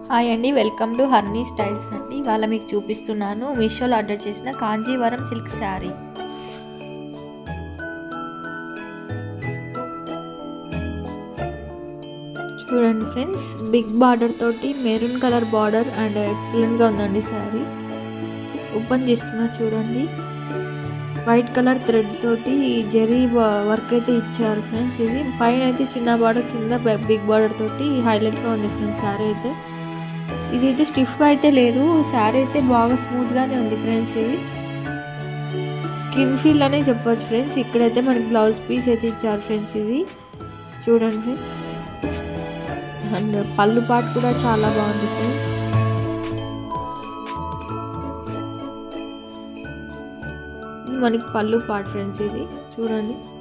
hi అండి welcome to హర్నీ styles అండి ఇవాళ మీకు చూపిస్తున్నాను మీషోలో ఆర్డర్ చేసిన కాంజీవరం సిల్క్ శారీ చూడండి ఫ్రెండ్స్ బిగ్ బార్డర్ తోటి మెరూన్ కలర్ బార్డర్ అండ్ ఎక్సలెంట్గా ఉందండి శారీ ఓపెన్ చేస్తున్నా చూడండి వైట్ కలర్ థ్రెడ్ తోటి జరీ వర్క్ అయితే ఇచ్చారు ఫ్రెండ్స్ ఇది పైన అయితే చిన్న బార్డర్ కింద బిగ్ బార్డర్ తోటి హైలైట్గా ఉంది ఫ్రెండ్స్ శారీ అయితే ఇది అయితే స్టిఫ్గా అయితే లేదు శారీ అయితే బాగా స్మూత్గానే ఉంది ఫ్రెండ్స్ ఇది స్కిన్ ఫీల్ అనే చెప్పొచ్చు ఫ్రెండ్స్ ఇక్కడైతే మనకి బ్లౌజ్ పీస్ అయితే ఇచ్చారు ఫ్రెండ్స్ ఇది చూడండి ఫ్రెండ్స్ అండ్ పళ్ళు పాటు కూడా చాలా బాగుంది ఫ్రెండ్స్ మనకి పళ్ళు పాటు ఫ్రెండ్స్ ఇది చూడండి